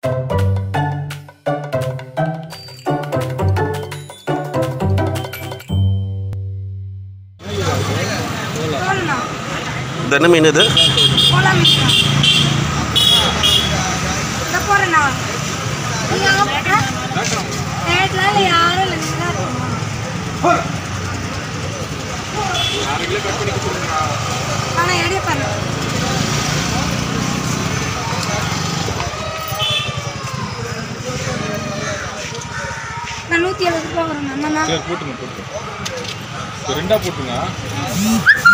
போகணுண்ணா இது என்ன மீன் இது கோலா மீன் இதை போகிறேண்ணா நேரத்தில் இல்லை யாரும் இல்லை நீங்கள் தான் இருக்கீங்க ஆனால் எடைய பண்ணு நான் நூற்றி எழுபது ரூபா வரும் அண்ணா சரி போட்டுங்க போட்டுங்க சரி, ரெண்டா போட்டுங்க